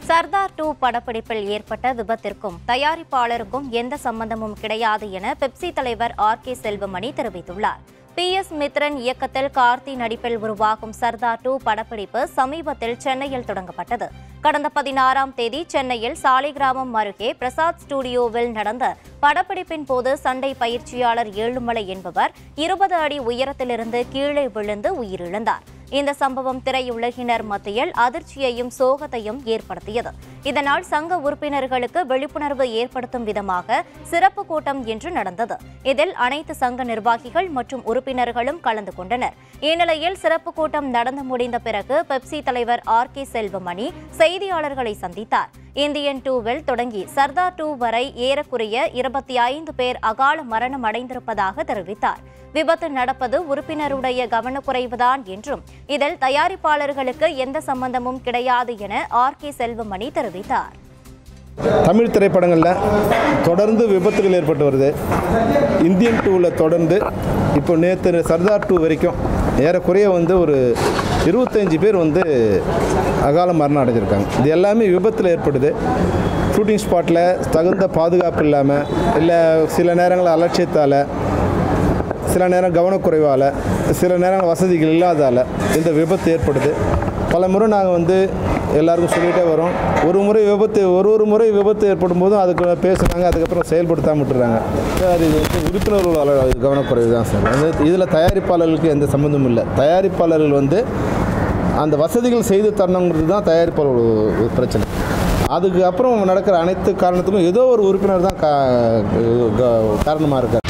Sardar two படப்பிடிப்பில் ஏற்பட்ட விபத்திற்கும் தயாரிப்பாளருக்கும் எந்த சம்பந்தமும் கிடையாது என பெப்சி தலைவர் ஆர் கே செல்வமணி தெரிவித்துள்ளார் பி எஸ் மித்ரன் இயக்கத்தில் கார்த்தி நடிப்பில் உருவாகும் சர்தார் டூ படப்பிடிப்பு சமீபத்தில் சென்னையில் தொடங்கப்பட்டது கடந்த பதினாறாம் தேதி சென்னையில் சாலிகிராமம் அருகே பிரசாத் ஸ்டுடியோவில் நடந்த படப்பிடிப்பின் போது சண்டை பயிற்சியாளர் ஏழுமலை என்பவர் இருபது அடி உயரத்திலிருந்து கீழே விழுந்து உயிரிழந்தார் இந்த சம்பவம் திரையுலகினர் மத்தியில் அதிர்ச்சியையும் சோகத்தையும் ஏற்படுத்தியது இதனால் சங்க உறுப்பினர்களுக்கு விழிப்புணர்வு ஏற்படுத்தும் விதமாக சிறப்பு கூட்டம் இன்று நடந்தது இதில் அனைத்து சங்க நிர்வாகிகள் மற்றும் உறுப்பினர்களும் கலந்து கொண்டனர் இந்நிலையில் சிறப்பு கூட்டம் நடந்து முடிந்த பிறகு பெப்சி தலைவர் ஆர் கே செல்வமணி செய்தியாளர்களை சந்தித்தார் இந்தியன் டூவில் தொடங்கி சர்தார் டூ வரை ஏறக்குறைய இருபத்தி ஐந்து பேர் அகால மரணம் அடைந்திருப்பதாக தெரிவித்தார் விபத்து நடப்பது உறுப்பினருடைய கவனக்குறைவுதான் என்றும் இதில் தயாரிப்பாளர்களுக்கு எந்த சம்பந்தமும் கிடையாது என ஆர் கே செல்வமணி தெரிவித்தார் தமிழ் திரைப்படங்களில் தொடர்ந்து விபத்துகள் ஏற்பட்டு வருது இந்தியன் டூவில் தொடர்ந்து இப்போ நேற்று சர்தார் டூ வரைக்கும் ஏறக்குறைய வந்து ஒரு இருபத்தஞ்சி பேர் வந்து அகால மரணம் அடைஞ்சிருக்காங்க இது எல்லாமே விபத்தில் ஏற்படுது ஷூட்டிங் ஸ்பாட்டில் தகுந்த பாதுகாப்பு இல்லாமல் இல்லை சில நேரங்கள் அலட்சியத்தால் சில நேரம் கவனக்குறைவால் சில நேரம் வசதிகள் இல்லாதால் இந்த விபத்து ஏற்படுது பல முறை நாங்கள் வந்து எல்லாருக்கும் சொல்லிகிட்டே வரோம் ஒரு முறை விபத்து ஒரு ஒரு முறை விபத்து ஏற்படும் போதும் அதுக்கு பேசுகிறாங்க அதுக்கப்புறம் செயல்படுத்தாம விட்டுறாங்க அது இது வந்து உறுப்பினர்களோட கவனக்குறைவு தான் சார் வந்து இதில் தயாரிப்பாளர்களுக்கு எந்த சம்மந்தமும் இல்லை தயாரிப்பாளர்கள் வந்து அந்த வசதிகள் செய்து தரணுங்கிறது தான் தயாரிப்பாளர்களோட ஒரு பிரச்சனை அதுக்கு அப்புறம் நடக்கிற அனைத்து காரணத்துக்கும் ஏதோ ஒரு உறுப்பினர் தான் கா காரணமாக இருக்கார்